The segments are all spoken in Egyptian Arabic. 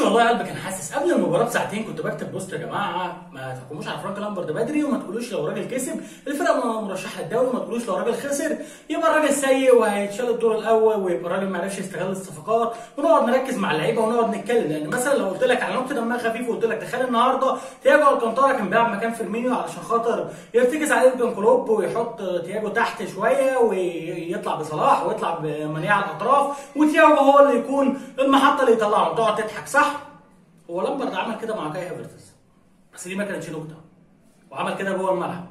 والله قلبي كان حاسس قبل المباراه بساعتين كنت بكتب بوست يا جماعه ما تحكموش على فرانك لامبرد بدري وما تقولوش لو الراجل كسب الفرقه مرشحه للدوري وما تقولوش لو الراجل خسر يبقى الراجل سيء وهيتشال الدور الاول ويبقى الراجل ما عرفش يستغل الصفقات ونقعد نركز مع اللعيبه ونقعد نتكلم لان مثلا لو قلت لك على نقطه دمها خفيف وقلت لك تخيل النهارده تياجو الكانتارا كان بيلعب مكان فيرمينيو علشان خاطر يرتكز عليه يورجن كلوب ويحط تياجو تحت شويه ويطلع بصلاح ويطلع بمانيا على الاطراف وتياجو هو اللي يكون المحطه اللي يطلعه تقعد تضحك صح؟ هو لامبرد عمل كده مع كاي هافرتز بس دي ما كانتش نكته وعمل كده جوه الملعب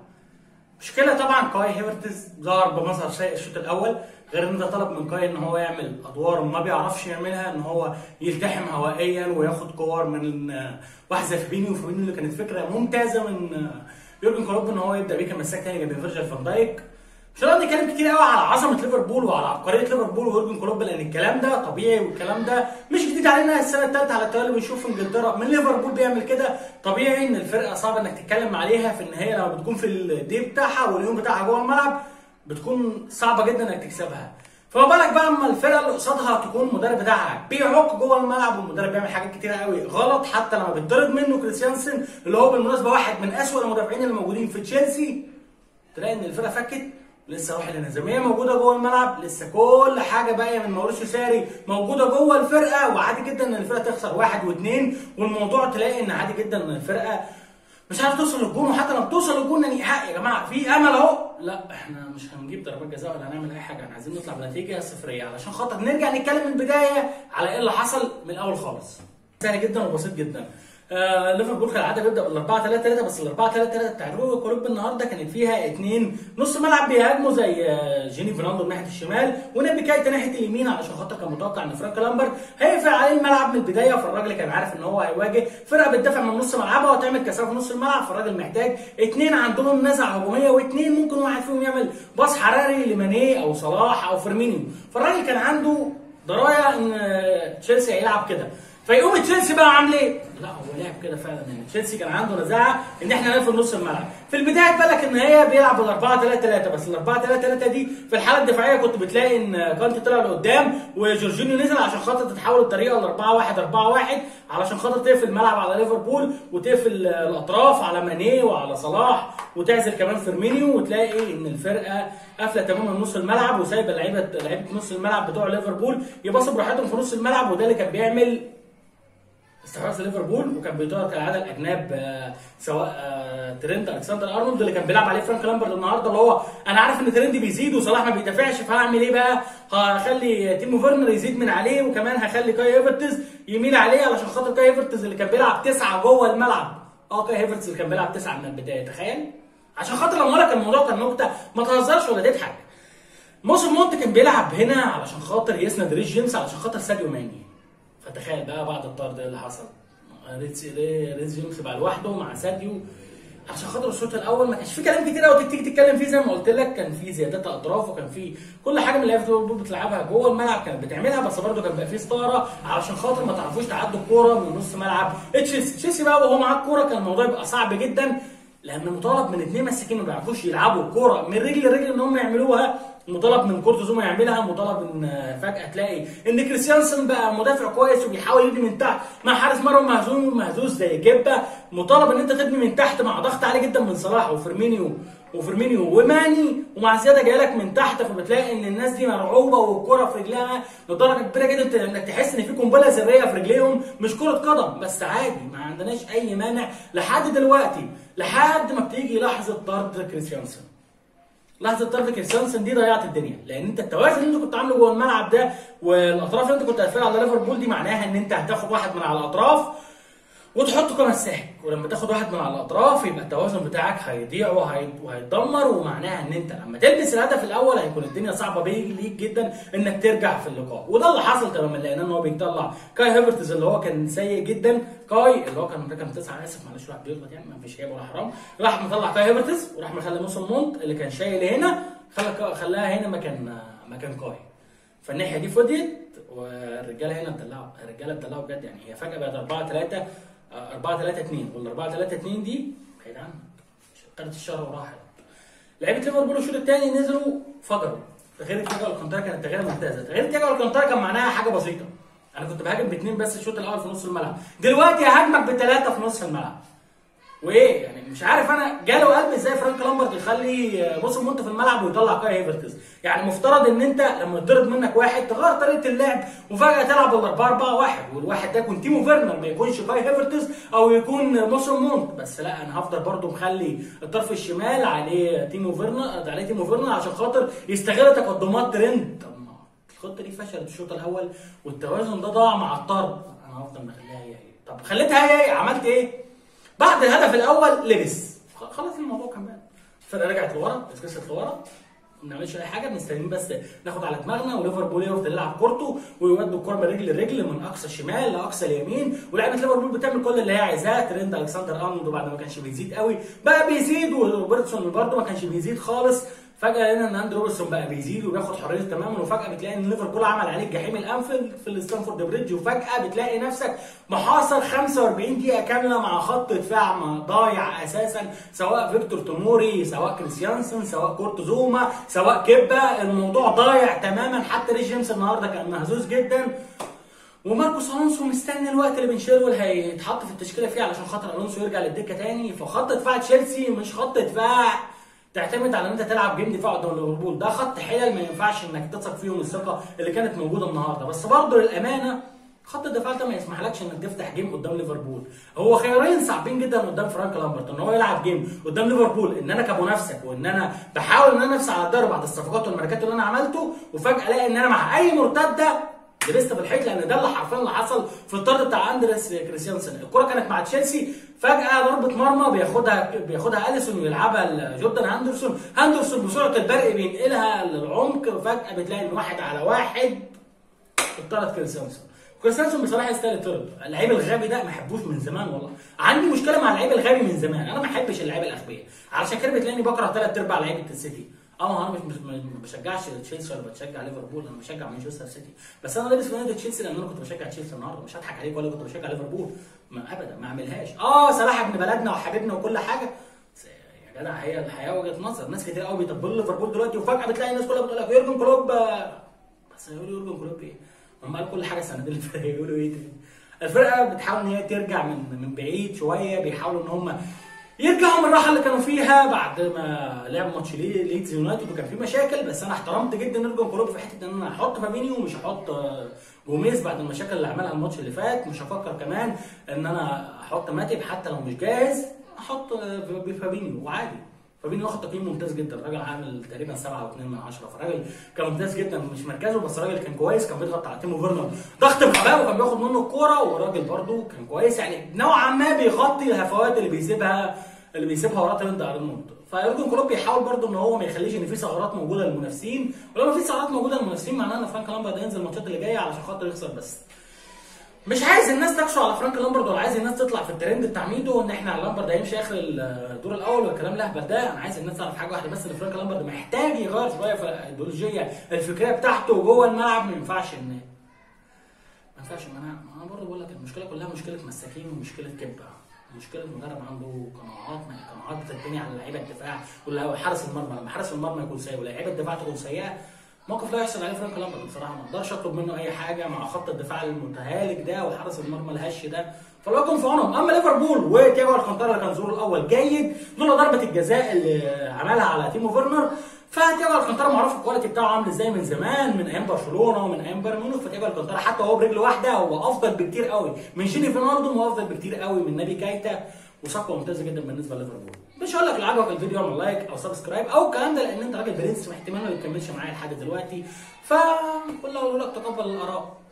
مشكله طبعا كاي هافرتز ظهر بمظهر سيء الشوط الاول غير ان ده طلب من كاي ان هو يعمل ادوار ما بيعرفش يعملها ان هو يلتحم هوائيا وياخد كور من واحد زي فابينيو وفابينيو اللي كانت فكره ممتازه من يورجن كلوب ان هو يبدا بيه كمساك تاني جنب فيرجيل فان دايك مش هنقعد نتكلم كتير قوي على عظمه ليفربول وعلى عبقريه ليفربول ويورجن كلوب لان الكلام ده طبيعي والكلام ده مش جديد علينا السنه الثالثه على التوالي بنشوف في انجلترا من ليفربول بيعمل كده طبيعي ان الفرقه صعب انك تتكلم عليها في ان هي لما بتكون في الدي بتاعها واليوم بتاعها جوه الملعب بتكون صعبه جدا انك تكسبها فما بالك بقى اما الفرقه اللي قصادها تكون المدرب بتاعها بيعك جوه الملعب والمدرب بيعمل حاجات كتيره قوي غلط حتى لما بيطرد منه كريستيانسن اللي هو بالمناسبه واحد من اسوء المدافعين اللي موجودين في تشيلسي تلاقي ان الفرقه فكت لسه روح الانهزاميه موجوده جوه الملعب لسه كل حاجه باقيه من ماوريسيو ساري موجوده جوه الفرقه وعادي جدا ان الفرقه تخسر واحد واثنين والموضوع تلاقي ان عادي جدا ان الفرقه مش عارف توصل للجون وحتى لما بتوصل للجون يعني حق يا جماعه في امل اهو لا احنا مش هنجيب ضربات جزاء ولا هنعمل اي حاجه احنا عايزين نطلع بنتيجه صفريه علشان خاطر نرجع نتكلم من البدايه على ايه اللي حصل من الاول خالص سهل جدا وبسيط جدا آه ليفربول كالعاده بيبدا بال 4 3 3 بس ال 4 3 3 بتاع كلوب النهارده كانت فيها اثنين نص ملعب بيهاجموا زي آه جيني فرناندو ناحيه الشمال ونبي كايتا ناحيه اليمين علشان خاطر كان متوقع ان فرانك لامبرد هيقفل عليه الملعب من البدايه فالراجل كان عارف ان هو هيواجه فرقه بتدافع من نص ملعبها وتعمل كسره في نص الملعب فالراجل محتاج اثنين عندهم نزعه هجوميه واثنين ممكن واحد فيهم يعمل باص حراري لمانيه او صلاح او فيرمينيو فالراجل كان عنده درايه ان تشيلسي هيلعب كده فيقوم تشيلسي بقى عامل ايه؟ لا هو لعب كده فعلا يعني تشيلسي كان عنده نزاعه ان احنا نقفل نص الملعب، في البدايه بالك ان هي بيلعب بال 4 3 3 بس ال 4 3 3 دي في الحاله الدفاعيه كنت بتلاقي ان كانتي طلع لقدام وجورجينيو نزل عشان خاطر تتحول الطريقه ل 4 1 4 1 علشان خاطر تقفل الملعب على ليفربول وتقفل الاطراف على مانيه وعلى صلاح وتعزل كمان فيرمينيو وتلاقي ان الفرقه قافله تماما نص الملعب وسايبه لعيبه لعيبه نص الملعب بتوع ليفربول يباصوا براحتهم في نص الملعب وده اللي كان بيعمل استحواذ ليفربول وكان بيطار كالعاده الاجناب آه سواء آه ترند الكسندر ارنولد اللي كان بيلعب عليه فرانك لامبرد النهارده اللي هو انا عارف ان ترند بيزيد وصلاح ما بيدافعش فهعمل ايه بقى؟ هخلي تيمو فيرنر يزيد من عليه وكمان هخلي كاي ايفرتز يميل عليه علشان خاطر كاي ايفرتز اللي كان بيلعب تسعه جوه الملعب اه كاي ايفرتز اللي كان بيلعب تسعه من البدايه تخيل؟ عشان خاطر لما اقول لك الموضوع كان نكته ما تهزرش ولا تضحك موسم مونت كان بيلعب هنا علشان خاطر يسند ريس جيمس علشان خاطر ساديو ماني فتخيل بقى بعد الطرد اللي حصل ريتس ريتس جيمس بقى لوحده مع ساديو عشان خاطر الشوط الاول ما كانش في كلام كتير قوي تيجي تتكلم فيه زي ما قلت لك كان في زيادات اطراف وكان في كل حاجه من اللي ليفربول بتلعبها جوه الملعب كانت بتعملها بس برده كان بقى في ستاره علشان خاطر ما تعرفوش تعدوا الكوره من نص ملعب تشيلسي تشيلسي بقى وهو معاه الكوره كان الموضوع يبقى صعب جدا لان مطالب من اثنين مساكين ما بيعرفوش يلعبوا الكوره من رجل لرجل ان هم يعملوها مطالب من كورتو زوما يعملها مطالب ان فجاه تلاقي ان كريستيانسن بقى مدافع كويس وبيحاول يبني من تحت مع حارس مرمى مهزوم ومهزوز زي جبه مطالب ان انت تبني من تحت مع ضغط عالي جدا من صلاح وفيرمينيو وفيرمينيو وماني ومع زياده جايه لك من تحت فبتلاقي ان الناس دي مرعوبه والكره في رجلها لدرجه كبيره جدا انك تحس ان في قنبله ذريه في رجليهم مش كره قدم بس عادي ما عندناش اي مانع لحد دلوقتي لحد ما بتيجي لحظه طرد كريستيانسن لحظه طرد كريستيانسن دي ضيعت الدنيا لان انت التوازن اللي انت كنت عامله جوه الملعب ده والاطراف اللي انت كنت قافلها على ليفربول دي معناها ان انت هتاخد واحد من على الاطراف وتحطه كمساك ولما تاخد واحد من على الاطراف يبقى التوازن بتاعك هيضيع وهيتدمر ومعناها ان انت لما تلبس الهدف الاول هيكون الدنيا صعبه ليك جدا انك ترجع في اللقاء وده اللي حصل تماما لان هو بيطلع كاي هيفرتز اللي هو كان سيء جدا كاي اللي هو كان رقم تسعه اسف معلش واحد بيغلط يعني ما فيش عيب ولا حرام راح مطلع كاي هيفرتز وراح مخلي موسم مونت اللي كان شايل هنا خلى خلاها هنا مكان مكان كاي فالناحيه دي فضيت والرجاله هنا اتدلعوا الرجاله اتدلعوا بجد يعني هي فجاه بقت 4 3 4 3 2 وال 4 3 2 دي بعيد عنك قرة الشهر وراحت لعيبه ليفربول الشوط الثاني نزلوا فجروا تغيير تياجو الكانتارا كانت تغيير ممتازه تغيير تياجو الكانتارا كان معناها حاجه بسيطه انا كنت بهاجم باثنين بس الشوط الاول في نص الملعب دلوقتي ههاجمك بثلاثه في نص الملعب وايه يعني مش عارف انا جاله قلب ازاي فرانك لامبرد يخلي موسم مونت في الملعب ويطلع كاي هيفرتز يعني مفترض ان انت لما يطرد منك واحد تغير طريقه اللعب وفجاه تلعب بال 4 4 1 والواحد ده يكون تيمو فيرنر ما يكونش كاي هيفرتز او يكون موسم مونت بس لا انا هفضل برده مخلي الطرف الشمال عليه تيمو فيرنر عليه تيمو فيرنر عشان خاطر يستغل تقدمات ترند طب ما الخطه دي فشلت الشوط الاول والتوازن ده ضاع مع الطرد انا هفضل مخليها هي هي طب خليتها هي هي عملت ايه؟ بعد الهدف الاول لبس خلاص الموضوع كان بقى الفرقه رجعت لورا اتكسرت لورا ما بنعملش اي حاجه بنستنين بس ناخد على دماغنا وليفربول يفضل يلعب كورته ويودوا الكوره من رجل لرجل من اقصى الشمال لاقصى اليمين ولاعيبه ليفربول بتعمل كل اللي هي عايزاه ترند الكسندر ارنولد بعد ما كانش بيزيد قوي بقى بيزيد وروبرتسون برده ما كانش بيزيد خالص فجاه لقينا ان اندرو روبرتسون بقى بيزيد وبياخد حريه تماما وفجاه بتلاقي ان ليفربول عمل عليك جحيم الانفيلد في الستانفورد بريدج وفجاه بتلاقي نفسك محاصر 45 دقيقه كامله مع خط دفاع ضايع اساسا سواء فيكتور توموري سواء كريستيانسن سواء كورت زوما سواء كبه الموضوع ضايع تماما حتى ريش جيمس النهارده كان مهزوز جدا وماركوس الونسو مستني الوقت اللي بن شيرول هيتحط في التشكيله فيه علشان خاطر الونسو يرجع للدكه تاني فخط دفاع تشيلسي مش خط دفاع تعتمد على ان انت تلعب جيم دفاع قدام ليفربول ده خط حلل ما ينفعش انك تثق فيهم الثقه اللي كانت موجوده النهارده بس برضه للامانه خط الدفاع ده ما يسمحلكش انك تفتح جيم قدام ليفربول هو خيارين صعبين جدا قدام فرانك لامبرت ان هو يلعب جيم قدام ليفربول ان انا كمنافسك وان انا بحاول ان انا انافس على الدوري بعد الصفقات والماركات اللي انا عملته وفجاه الاقي ان انا مع اي مرتده لبست في الحيط لان ده اللي حرفيا اللي حصل في الطرد بتاع اندريس كريستيانسن الكره كانت مع تشيلسي فجاه ضربه مرمى بياخدها بياخدها اليسون ويلعبها لجوردن هاندرسون هاندرسون بسرعه البرق بينقلها للعمق وفجاه بتلاقي ان واحد على واحد اتطرد كريستيانسون كريستيانسون بصراحه يستاهل الطرد اللعيب الغبي ده ما احبوش من زمان والله عندي مشكله مع اللعيب الغبي من زمان انا ما احبش اللعيبه الاغبياء علشان كده بتلاقيني بكره ثلاث ارباع لعيبه السيتي اه انا مش ما بشجعش تشيلسي ولا بشجع ليفربول انا بشجع مانشستر سيتي بس انا لابس فانيله تشيلسي لان انا كنت بشجع تشيلسي النهارده مش هضحك عليك ولا كنت بشجع ليفربول ما ابدا ما اعملهاش اه صلاح ابن بلدنا وحبيبنا وكل حاجه يا جدع هي الحياه وجهه نظر ناس كتير قوي بيطبلوا ليفربول دلوقتي وفجاه بتلاقي الناس كلها بتقول لك يورجن كلوب بس هيقولوا يورجن كلوب ايه؟ هم قالوا كل حاجه السنه دي هيقولوا ايه تاني؟ الفرقه بتحاول ان هي ترجع من من بعيد شويه بيحاولوا ان هم يرجعوا من الراحه اللي كانوا فيها بعد ما لعب ماتش ليدز يونايتد وكان في مشاكل بس انا احترمت جدا يورجن كلوب في حته ان انا احط فابينيو ومش هحط جوميز بعد المشاكل اللي عملها الماتش اللي فات مش هفكر كمان ان انا احط ماتب حتى لو مش جاهز احط فابينيو وعادي فابينيو واخد تقييم ممتاز جدا الراجل عامل تقريبا 7.2 من 10 فالراجل كان ممتاز جدا مش مركزه بس الراجل كان كويس كان بيضغط على تيمو فيرنر ضغط بغباء وكان بياخد منه الكوره والراجل برده كان كويس يعني نوعا ما بيغطي الهفوات اللي بيسيبها اللي بيسيبها وراه ترند ارنولد فيورجن كلوب بيحاول برده ان هو ما يخليش ان في ثغرات موجوده للمنافسين ولما في ثغرات موجوده للمنافسين معناها ان فرانك لامبرد هينزل الماتشات اللي جايه علشان خاطر يخسر بس مش عايز الناس تقسو على فرانك لامبرد ولا عايز الناس تطلع في الترند بتاع ميدو ان احنا لامبرد هيمشي اخر الدور الاول والكلام الاهبل ده انا عايز الناس تعرف حاجه واحده بس ان فرانك لامبرد محتاج يغير شويه في الايديولوجيه الفكريه بتاعته جوه الملعب ما ينفعش ان ما ينفعش ان انا انا برضه بقول لك المشكله كلها مشكله مساكين ومشكله كبه مشكله المدرب عنده قناعات ما قناعات بتتبني على لعيبه الدفاع ولا حارس المرمى لما حارس المرمى يكون سيء ولاعيبه الدفاع تكون سيئه موقف لا يحصل عليه فرانك لامبرد بصراحه ما اقدرش اطلب منه اي حاجه مع خط الدفاع المتهالك ده وحارس المرمى الهش ده فالله يكون في عونهم اما ليفربول وتياجو الكانتارا اللي كان ظهوره الاول جيد لولا ضربه الجزاء اللي عملها على تيمو فيرنر فتياجو الكانتارا معروف الكواليتي بتاعه عامل ازاي من زمان من ايام برشلونه ومن ايام بايرن ميونخ فتياجو الكانتارا حتى وهو برجل واحده هو افضل بكتير قوي من جيني فينالدو وافضل بكتير قوي من نبي كايتا وصفقه ممتازه جدا بالنسبه لليفربول مش هقول لك لو عجبك الفيديو اعمل لايك او سبسكرايب او الكلام ده لان انت راجل برنس واحتمال ما بتكملش معايا لحد دلوقتي فكل اللي اقول لك تقبل الاراء